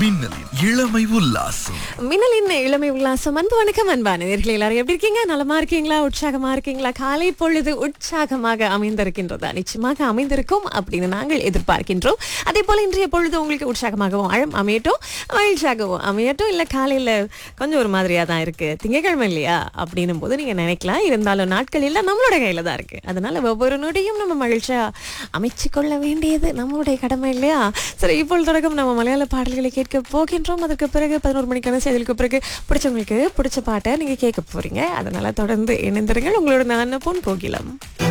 மின்னலின் இளமை உல்லாசம் மின்னலின் இளமை உல்லாசம் அன்பு வணக்கம் அன்பான நேர்களே எல்லாரும் எப்படி இருக்கீங்க நலமா இருக்கீங்களா உற்சாகமா இருக்கீங்களா காலை பொழுது உற்சாகமாக அமைந்திருக்கின்றதா நிச்சயமாக அமைந்திருக்கும் அப்படின்னு நாங்கள் எதிர்பார்க்கின்றோம் அதே போல இன்றைய பொழுது உங்களுக்கு உற்சாகமாகவும் அழம் அமையட்டும் மகிழ்ச்சியாகவும் அமையட்டும் இல்ல காலையில கொஞ்சம் ஒரு மாதிரியா தான் இருக்கு திங்கட்கிழமை இல்லையா அப்படின்னும் போது நீங்க நினைக்கலாம் இருந்தாலும் நாட்கள் எல்லாம் நம்மளோட கையில தான் இருக்கு அதனால ஒவ்வொரு நொடியும் நம்ம மகிழ்ச்சியா அமைச்சு கொள்ள வேண்டியது நம்மளுடைய கடமை இல்லையா சரி இப்பொழுது தொடக்கம் நம்ம மலையாள பாடல்களை கேட்க போகின்றோம் அதற்கு பிறகு பதினோரு மணிக்கான செய்திகளுக்கு பிறகு பிடிச்சவங்களுக்கு பிடிச்ச பாட்டை நீங்க கேட்க போறீங்க அதனால தொடர்ந்து இணைந்திருங்கள் உங்களோட நான் பொன் போகிலம்